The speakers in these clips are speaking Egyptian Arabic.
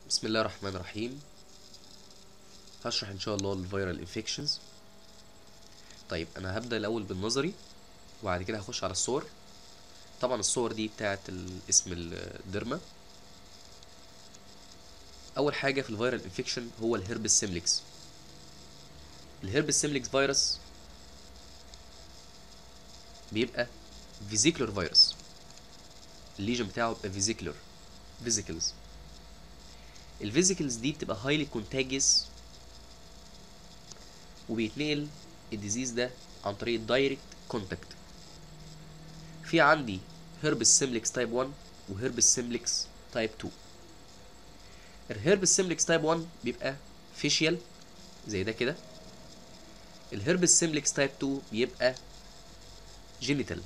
بسم الله الرحمن الرحيم هشرح ان شاء الله الفيرال انفكشنز طيب انا هبدا الاول بالنظري وبعد كده هخش على الصور طبعا الصور دي بتاعه ال- اسم الديرما اول حاجه في الفيرال انفكشن هو الهربس سيمليكس الهربس سيمليكس فيروس بيبقى فيزيكولر فيروس الليجن بتاعه بيبقى فيزيكولر فيزيكلز الفيزيكلز دي بتبقى هايلي كونتاجيوس وبيتنقل الديزيز ده عن طريق الدايركت كونتاكت في عندي هربس سيمليكس تايب 1 وهربس سيمليكس تايب 2 الهربس سيمليكس تايب 1 بيبقى فيشيال زي ده كده الهربس سيمليكس تايب 2 بيبقى جينيتال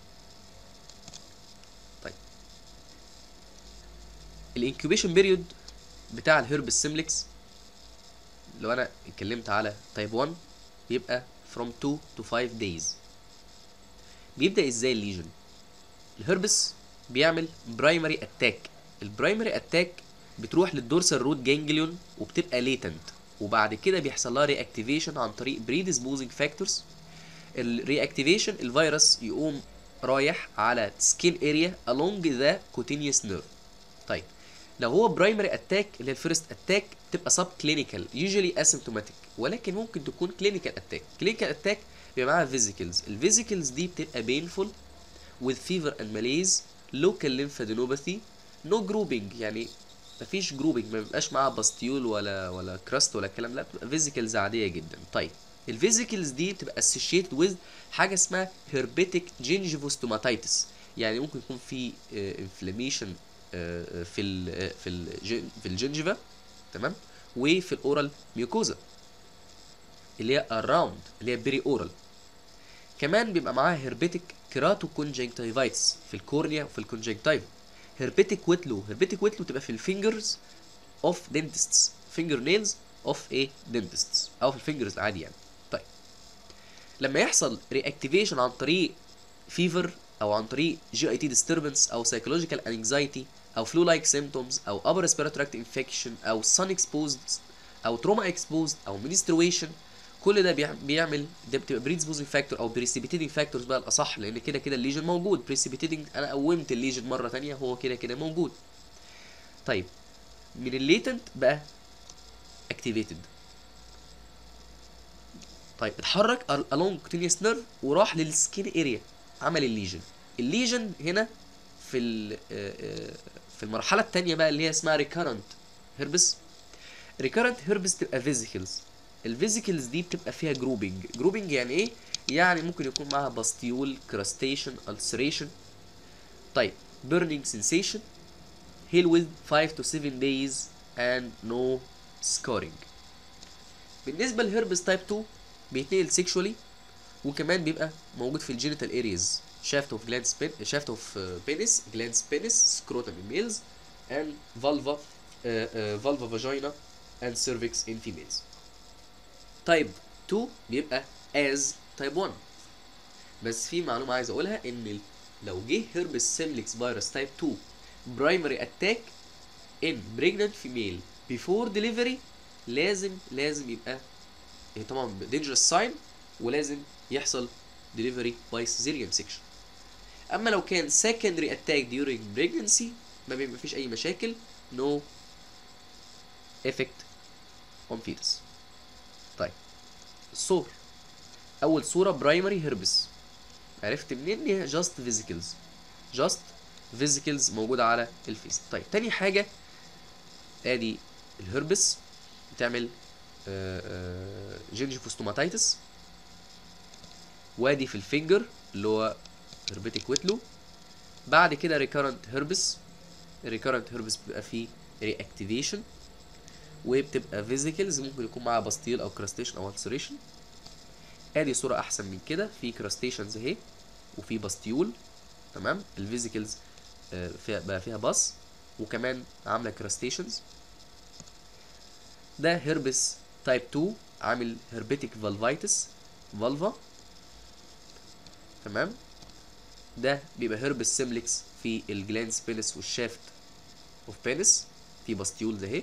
طيب الانكيوبيشن بيريود بتاع الهربس سيمليكس لو انا اتكلمت على تايب 1 بيبقى from 2 to 5 days بيبدأ ازاي الليجن الهربس بيعمل برايمري اتاك البرايمري اتاك بتروح للدورسال روت جانجليون وبتبقى ليتنت وبعد كده بيحصل لها رياكتيفيشن عن طريق بريديسبوزنج فاكتورز الرياكتيفيشن الفيروس يقوم رايح على سكين اريا along ذا كوتينيوس نيرف طيب لو هو برايمري اتاك اللي هي الفيرست اتاك تبقى سب كلينيكال يوجوالي اسيمتوماتيك ولكن ممكن تكون كلينيكال اتاك كلينيكال اتاك بيبقى معاها فيزيكلز الفيزيكلز دي بتبقى بينفول with fever and malaise local lymphadenopathy no grouping يعني مفيش جروبنج ما بيبقاش معاها باستيول ولا ولا كراست ولا الكلام ده بتبقى فيزيكلز عاديه جدا طيب الفيزيكلز دي بتبقى associated with حاجه اسمها herpetic gingivostomathitis يعني ممكن يكون في انفلاميشن في ال في ال في الجنجفا تمام وفي الاورال ميوكوزا اللي هي around اللي هي بيري اورال كمان بيبقى معاها هيربيتك كيراتو كونجنكتيفايتس في الكورنيا وفي الكونجنكتيفا هيربيتك ويتلو هيربيتك ويتلو تبقى في الفينجرز اوف دنتستس فينجر نيلز اوف ايه دنتستس او في الفينجرز عادي يعني طيب لما يحصل رياكتيفيشن عن طريق فيفر او عن طريق جي اي تي ديستربنس او سايكولوجيكال انكزايتي او فلو لايك سيمتومز او upper respiratory tract infection او sun exposed او trauma exposed او menstruation كل ده بيع- بيعمل ده بتبقى بريدسبوزنج فاكتور او بريسيبيتيتنج فاكتورز بقى الاصح لان كده كده الليجن موجود بريسيبيتيتنج انا قومت الليجن مره تانية هو كده كده موجود طيب من الليتنت بقى اكتيفيتد طيب اتحرك along cutaneous nerve وراح للسكين اريا عمل الليجن الليجن هنا في ال- آه، آه، في المرحله الثانيه بقى اللي هي اسمها ريكارنت هيربس ريكارنت هيربس تبقى فيزيكلز الفيزيكلز دي بتبقى فيها جروبنج جروبنج يعني ايه يعني ممكن يكون معاها باستيول كراستيشن ulceration طيب burning sensation heal with 5 to 7 days and no scarring بالنسبه للهربس تايب 2 بيتنقل سيكشولي وكمان بيبقى موجود في الجينيتال ارياز شافت اوف جلاند سبين شافت اوف بينس جلاند سبينس سكروتم in males and vulva uh, uh, vulva vagina and cervix in females تايب 2 بيبقى as تايب 1 بس في معلومه عايز اقولها ان ال- لو جه هربس سيمليكس فيروس تايب 2 برايمري اتاك ان pregnant female before delivery لازم لازم يبقى إيه طبعا dangerous sign ولازم يحصل delivery by cesarean section اما لو كان secondary attack during pregnancy ما بيبقى فيش اي مشاكل no effect on fetus طيب الصور اول صوره برايمري هيربس عرفت منين ان هي جاست فيزيكلز جاست فيزيكلز موجوده على الفيس طيب تاني حاجه ادي الهربس بتعمل جينجيفوستوماتيتس وادي في الفينجر اللي هو هربتك ويتلو بعد كده ريكارنت هربس الريكارنت هربس بيبقى فيه رياكتيفيشن وبتبقى فيزيكلز ممكن يكون معاها باستيل او كراستيشن او ulceration ادي صوره احسن من كده في كراستيشنز اهي وفي باستيول تمام الفيزيكلز فيها بقى فيها باس وكمان عامله كراستيشنز ده هربس تايب 2 عامل هربيتك فالفايتس فالفا تمام ده بيبقى هربس سيمليكس في الجلاند سبينس والشافت اوف بينس في باستيولز اهي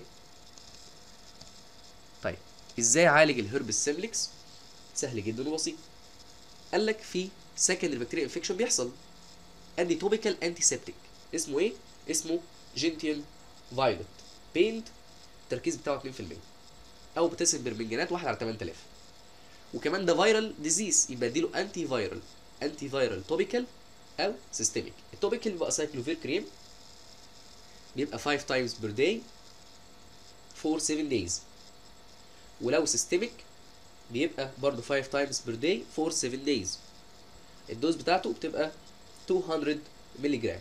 طيب ازاي اعالج الهربس سيمبلكس سهل جدا وبسيط قال لك في سكندري بكتيريا انفكشن بيحصل ادي توبيكال انتي سيبتيك اسمه ايه اسمه جنتيان فايلوت بينت التركيز بتاعه 2% او بتسم برمنجانات 1 على 8000 وكمان ده فايرال ديزيز يبقى اديله انتي فايرال انتي فايرال توبيكال او سيستميك التوبيكال بيبقى سايكلوفير كريم بيبقى 5 تايمز بير داي فور 7 دايز ولو سيستميك بيبقى برضه 5 تايمز بير داي فور 7 دايز الدوز بتاعته بتبقى 200 مللي جرام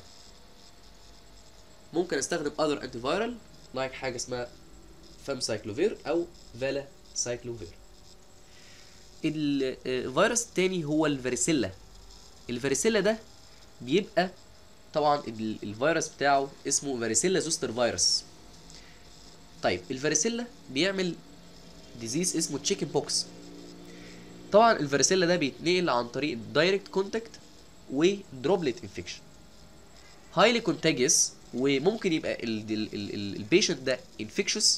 ممكن استخدم اذر انتي فايرال لايك حاجه اسمها فامسايكلوفير او فالا سايكلوفير الفيروس التاني هو الفاريسيلا الفاريسيلا ده بيبقى طبعا ال- الفيروس بتاعه اسمه فاريسيلا زوستر فيروس طيب الفاريسيلا بيعمل ديزيز اسمه تشيكن بوكس طبعا الفاريسيلا ده بيتنقل عن طريق الدايركت كونتاكت ودروبلت انفكشن هايلي كونتاجيوس وممكن يبقى البيشنت ده انفكشوس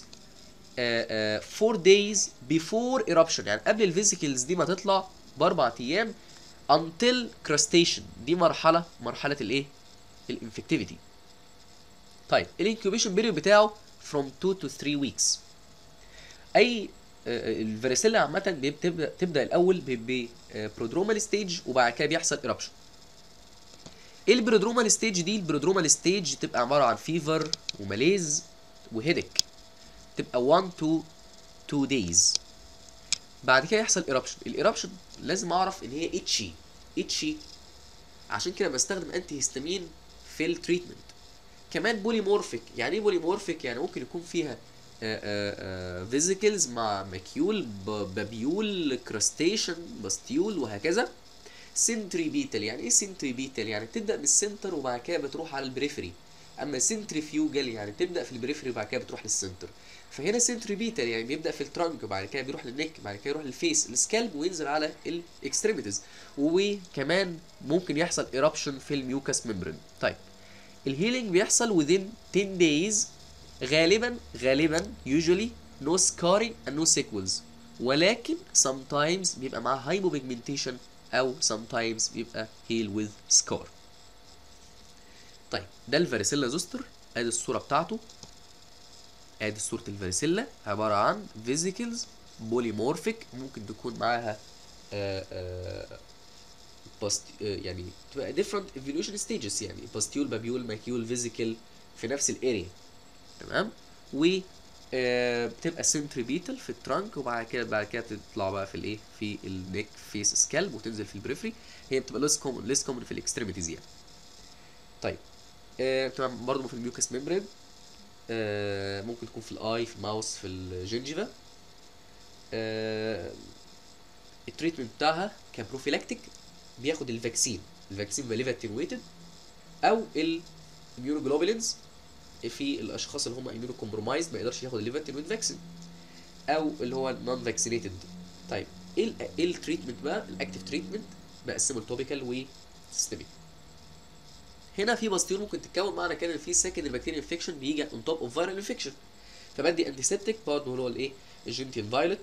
4 دايز بيفور eruption يعني قبل الفيزيكلز دي ما تطلع باربع ايام until crustation دي مرحله مرحله الايه الانفكتيفيتي طيب الانكيوبيشن بيريود بتاعه from 2 to 3 weeks اي آه، الفاريسيلا عامه بتبدا تبدا الاول ببرودرومال ستيج وبعد كده بيحصل eruption ايه البرودرومال ستيج دي البرودرومال ستيج تبقى عباره عن فيفر وماليز وهيدك تبقى 1 to 2 days بعد كده يحصل ايربشن الايربشن لازم اعرف ان هي اتشي اتشي عشان كده بستخدم انتي هيستامين في التريتمنت كمان بوليمورفيك يعني ايه بوليمورفيك يعني ممكن يكون فيها فيزيكلز مع ماكيول ب- بابيول كراستيشن باستيول وهكذا سنتريبيتال يعني ايه سنتريبيتال يعني بتبدا من السنتر وبعد كده بتروح على البريفري اما سنتريفيوجال يعني بتبدا في البريفري وبعد كده بتروح للسنتر فهنا سنتريبيتال يعني بيبدا في الترنك وبعد كده بيروح للنك بعد كده يروح للفيس السكالب وينزل على الاكستريميتيز وكمان ممكن يحصل ايربشن في الميوكاس ممبرين طيب الهيلينج بيحصل within 10 days غالبا غالبا usually no scarring and no sequels ولكن sometimes بيبقى معاه hypopigmentation او sometimes بيبقى heal with scar طيب ده الفاريسيلا زوستر ادي الصوره بتاعته ادي صوره الفاريسيلا عباره عن فيزيكلز بوليمورفيك ممكن تكون معاها آه آه باست آه يعني تبقى different evolution stages يعني باستيول بابيول ماكيول فيزيكال في نفس الاريا تمام و آه بتبقى سنتريبيتال في الترانك وبعد كده بعد كده تطلع بقى في الايه في النيك فيس سكالب وتنزل في البريفري هي بتبقى ليس كومن ليس كومن في الاكستريميتيز يعني طيب آه بتبقى برضه في الميوكس ميمبرين آه ممكن تكون في الاي في الماوس في الجنجيفا آه التريتمنت بتاعها كبروفيلاكتيك بياخد الفاكسين الفاكسين بيبقى ليفا اتنويتد او الاميونوجلوبولينز في الاشخاص اللي هم اميونو كومبرومايز ما يقدرش ياخد الليفا اتنويتد فاكسين او اللي هو النون فاكسينيتد طيب ايه ال- ايه التريتمنت بقى الاكتيف تريتمنت بقسمه لتوبيكال وسيستميك هنا في باستيول ممكن تتكون معنى كده ان في سكند بكتيريا انفكشن بيجي اون توب اوف فايرال انفكشن فبدي انتي سيبتيك برضه اللي هو الايه الجنتين فايلوت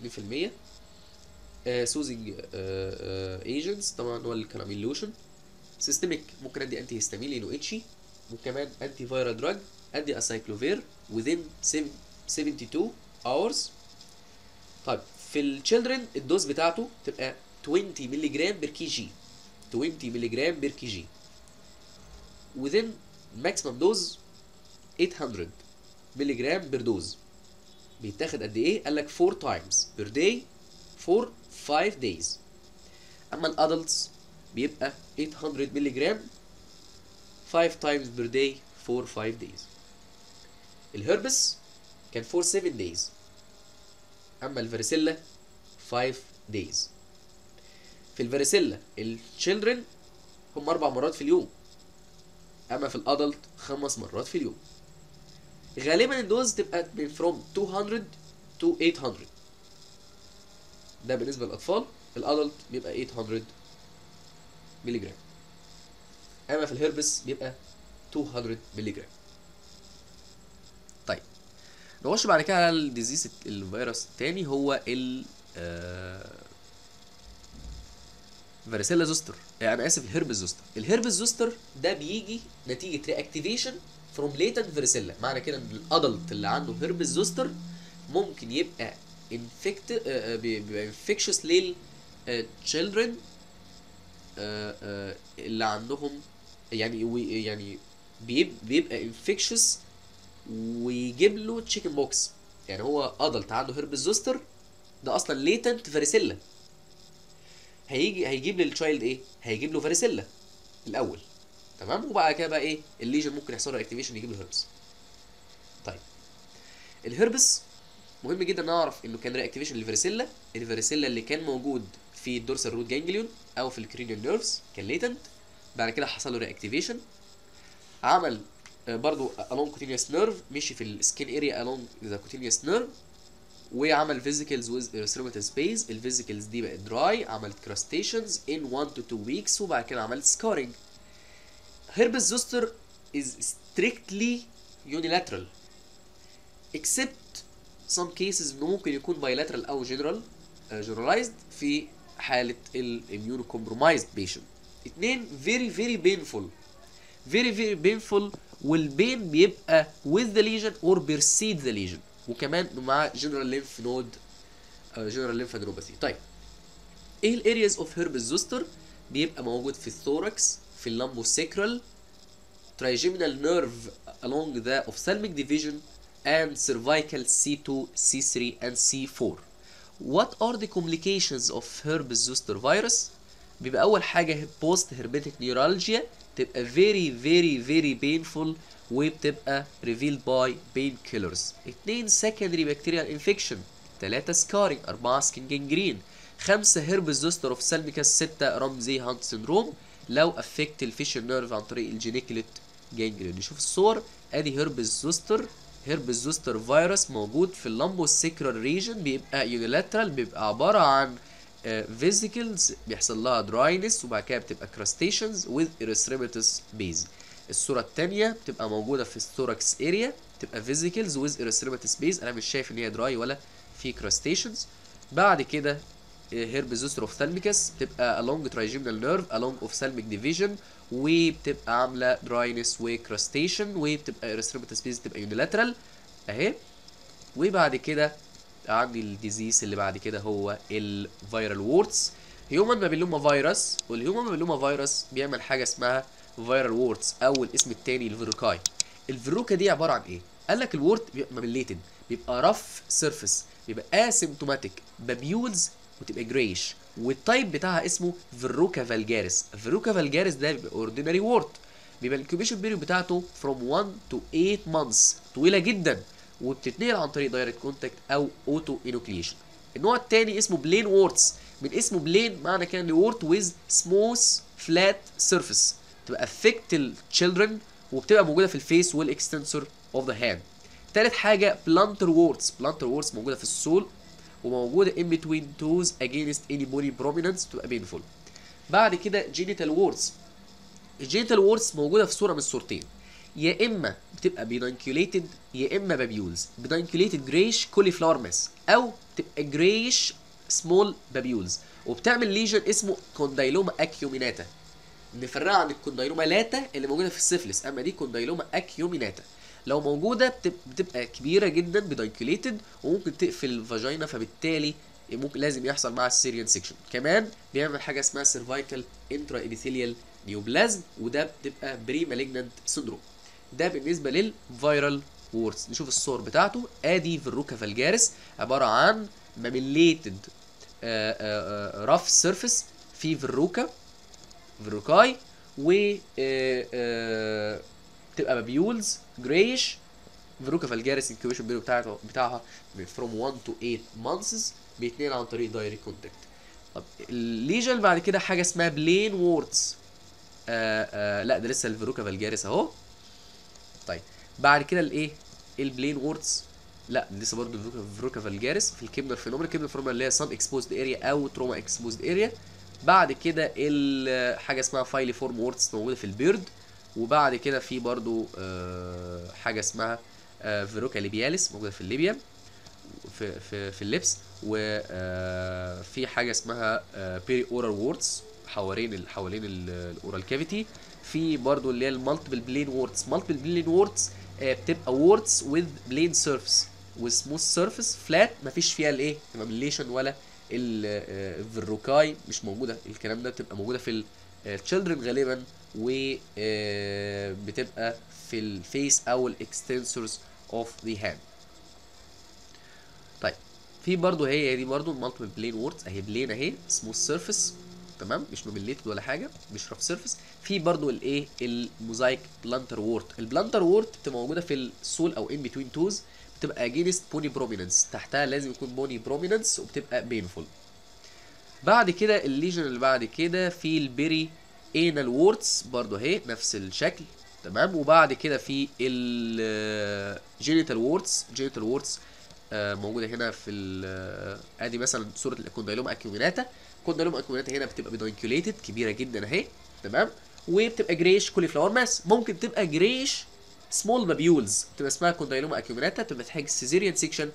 2% سوزنج ايجنتس طبعا هو الكلامين لوشن سيستميك ممكن ادي انتي هيستامين لانه اتشي وكمان انتي فايرال دراج ادي اسايكلوفير within سم- 72 hours طيب في التشيلدرن الدوز بتاعته تبقى 20 مللي جرام بير كي جي 20 مللي جرام بير كي جي within maximum dose 800 مللي جرام بير دوز بيتاخد قد ايه؟ قال لك 4 times per day for 5 days اما الادلتس بيبقى 800 مللي جرام 5 times per day for 5 days الهربس كان for 7 days اما الفاريسيلا 5 days في الفاريسيلا الشيلدرن هم اربع مرات في اليوم اما في الادلت خمس مرات في اليوم غالبا الدوز تبقى من from 200 to 800 ده بالنسبه للاطفال الادلت بيبقى 800 مللي جرام اما في الهربس بيبقى 200 مللي جرام طيب نخش بعد كده على الديزيز الفيروس التاني هو ال فاريسيلا زوستر يعني انا اسف الهربس زوستر الهربس زوستر ده بيجي نتيجه رياكتيفيشن فروم ليتنت فاريسيلا معنى كده ان الادلت اللي عنده هربس زوستر ممكن يبقى انفكت بيبقى انفكشس لل تشيلدرن اللي عندهم يعني وي- يعني بيب- بيبقى انفكشس ويجيب له تشيكن بوكس يعني هو ادلت عنده هربس زوستر ده اصلا ليتنت فاريسيلا هيجي هيجيب للتشايلد ايه هيجيب له فاريسيلا الاول تمام وبعد كده بقى ايه الليجن ممكن يحصل له اكتيفيشن يجيب له هربس طيب الهربس مهم جدا نعرف انه كان رياكتيفيشن للفاريسيلا الفاريسيلا اللي كان موجود في الدورسال روت جانجليون او في الكرينيال نيرفز كان ليتنت بعد كده حصل له رياكتيفيشن عمل آه، برضو along cutaneous nerve مشي في السكين اريا along the cutaneous nerve وعمل فيزيكلز with erythematous space الفيزيكلز دي بقت دراي عملت crustaceans in 1 to 2 weeks وبعد كده عملت scarring herpes zoster is strictly unilateral except some cases انه ممكن يكون bilateral او general uh, generalized في حالة ال immunocompromised patient اتنين very very painful very very painful والبين بيبقى with the lesion or precede the lesion وكمان مع general lymph node uh, general lymphadenopathy طيب ايه الارياز اوف هيربس زوستر بيبقى موجود في الثوركس في اللامبوسيكرال trigeminal nerve along the ophthalmic division and cervical C2, C3 and C4 What are the complications of herpes zoster virus بيبقى أول حاجة post herpetic neuralgia تبقى very very very painful وبتبقى revealed by painkillers اتنين secondary bacterial infection تلاتة scarring أربعة skin gangrene خمسة herpes zoster ophthalmicus ستة رمزي هانت syndrome لو affect الفيشل نيرف عن طريق الجينيكليت جانجرين نشوف الصور ادي هيربس زوستر هيربس زوستر فيروس موجود في اللامبو سيكرال ريجن بيبقى يونيلاترال بيبقى عباره عن فيزيكلز بيحصل لها دراينس وبعد كده بتبقى كراستيشنز وذ اريثريماتس بيز الصوره الثانيه بتبقى موجوده في الثوركس اريا بتبقى فيزيكلز وذ اريثريماتس بيز انا مش شايف ان هي دراي ولا في كراستيشنز بعد كده هيربس زوستر اوفثالميكس بتبقى along trigeminal nerve along ophthalmic division وبتبقى عامله دراينس وكراستيشن وبتبقى erythematous space بتبقى يونيلاترال اهي وبعد كده عندي الديزيز اللي بعد كده هو الفيرال وورتس هيومن بابيلوما فيروس والهيومن بابيلوما فيروس بيعمل حاجه اسمها فيرال وورتس او الاسم التاني الفيروكاي الفيروكا دي عباره عن ايه قال لك الورت بيبقى ماميليتد بيبقى رف سيرفيس بيبقى اسيمتوماتيك بابيولز وتبقى جريش والتايب بتاعها اسمه فيروكا فالجاريس فيروكا فالجاريس ده بيبقى اوردينري وورت بيبقى الانكوبيشن بيريود بتاعته from 1 to 8 months طويله جدا وبتتنقل عن طريق دايركت كونتاكت او اوتو انوكليشن النوع الثاني اسمه بلين وورتس من اسمه بلين معنى كان وورت ويز سموث فلات سيرفيس تبقى افكت التشيلدرن وبتبقى موجوده في الفيس والاكستنسور اوف ذا هاند تالت حاجه بلانتر وورتس بلانتر وورتس موجوده في السول وموجوده in between toes against any body prominence تبقى painful بعد كده genital warts الجينيتال وورتس موجوده في صوره من الصورتين يا اما بتبقى بيدانكيوليتد يا اما بابيولز بيدانكيوليتد جريش كولي فلاور ماس او تبقى جريش سمول بابيولز وبتعمل ليجن اسمه كوندايلوما اكيوميناتا نفرقها عن الكوندايلوما لاتا اللي موجوده في السيفلس اما دي كوندايلوما اكيوميناتا لو موجوده بتب- بتبقى كبيره جدا بدايكوليتد وممكن تقفل الفاجينا فبالتالي ممكن لازم يحصل معها السيريان سيكشن كمان بيعمل حاجه اسمها سيرفايكال انترا ابيثيليال نيوبلازم وده بتبقى بري مالجنانت سندروم ده بالنسبه للفيرال وورز نشوف الصور بتاعته ادي فيروكا فالجارس عباره عن ماميليتد رف سيرفيس في فيروكا فيروكاي و آه، آه، بتبقى بابيولز جريش فيروكا فالجارس انكيوبيشن بيريود بتاعته بتاعها from 1 to 8 months بيتنقل عن طريق دايركت كونتاكت طب الليجن بعد كده حاجه اسمها بلين ووردز آه آه لا ده لسه الفيروكا فالجارس اهو طيب بعد كده الايه البلين ووردز لا لسه برضه الفيروكا فيروكا فالجارس في الكيمنر فينومينا الكيمنر فينومينا اللي هي سان اكسبوزد اريا او تروما اكسبوزد اريا بعد كده ال- حاجه اسمها فايلي فورم ووردز موجوده في البيرد وبعد كده في برضو آه، حاجه اسمها فيروكا ليبياليس موجوده في الليبيا في في في اللبس وفي حاجه اسمها بيري اورال ووردز حوالين ال- حوالين الاورال كافيتي في برضو اللي هي المالتيبل بلين ووردز مالتيبل بلين ووردز بتبقى ووردز وذ بلين سيرفيس وسموث سيرفيس فلات مفيش فيها الايه المابيليشن ولا الفيروكاي مش موجوده الكلام ده بتبقى موجوده في التشيلدرن غالبا و آه، بتبقى في الفيس او الاكستنسورز اوف ذا هاند طيب في برضو هي دي برضو المالتيبل بلين ووردز اهي بلين اهي سموث سيرفيس تمام مش موبيليتد ولا حاجه مش رف سيرفيس في برضو الايه الموزايك بلانتر وورد البلانتر وورد بتبقى موجوده في السول او ان بتوين توز بتبقى اجينست بوني بروميننس تحتها لازم يكون بوني بروميننس وبتبقى بينفول بعد كده الليجن اللي بعد كده في البيري انال ووردز برضو اهي نفس الشكل تمام وبعد كده في الجينيتال ووردز جينيتال ووردز موجوده هنا في ال- ادي مثلا صوره الكوندايلوم اكيوميناتا كوندايلوم اكيوميناتا هنا بتبقى بدايكوليتد كبيره جدا اهي تمام وبتبقى جريش كولي فلاور ماس ممكن تبقى جريش سمول بابيولز بتبقى اسمها كوندايلوما اكيوميناتا بتبقى تحتاج سيزيريان سيكشن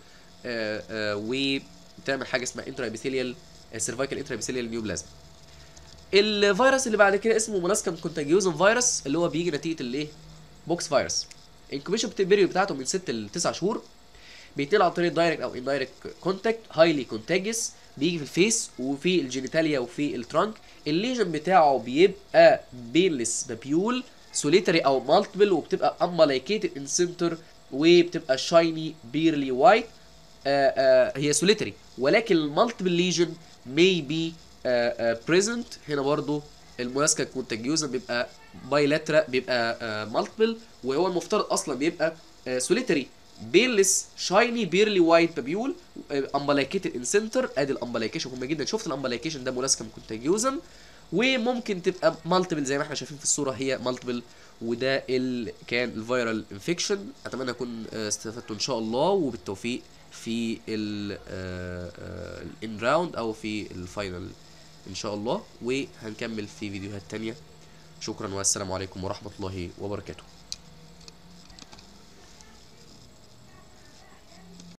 وبتعمل حاجه اسمها انترا ابيثيليال سيرفايكال انترا ابيثيليال نيوبلازم الفيروس اللي بعد كده اسمه مولاسكم كونتاجيوزم فيروس اللي هو بيجي نتيجه الايه بوكس فيروس الانكوبيشن بيريود بتاعته من 6 ل 9 شهور بيتنقل عن طريق دايركت او اندايركت كونتاكت هايلي كونتاجيوس بيجي في الفيس وفي الجينيتاليا وفي الترانك الليجن بتاعه بيبقى بينلس بابيول سوليتري او مالتيبل وبتبقى اماليكيتد ان سنتر وبتبقى شايني بيرلي وايت هي سوليتري ولكن المالتيبل ليجن may be بريزنت هنا برضو المولاسكا كونتاجيوزا بيبقى بايلاترا بيبقى مالتيبل وهو المفترض اصلا بيبقى سوليتري بيرلس شايني بيرلي وايت بابيول امبلايكيتد ان سنتر ادي الامبلايكيشن مهمه جدا شفت الامبلايكيشن ده مولاسكا كونتاجيوزم وممكن تبقى مالتيبل زي ما احنا شايفين في الصوره هي مالتيبل وده ال كان الفيرال انفكشن اتمنى اكون آه، استفدتوا ان شاء الله وبالتوفيق في الان راوند او في الفاينل ان شاء الله وهنكمل في فيديوهات تانية شكرا والسلام عليكم ورحمه الله وبركاته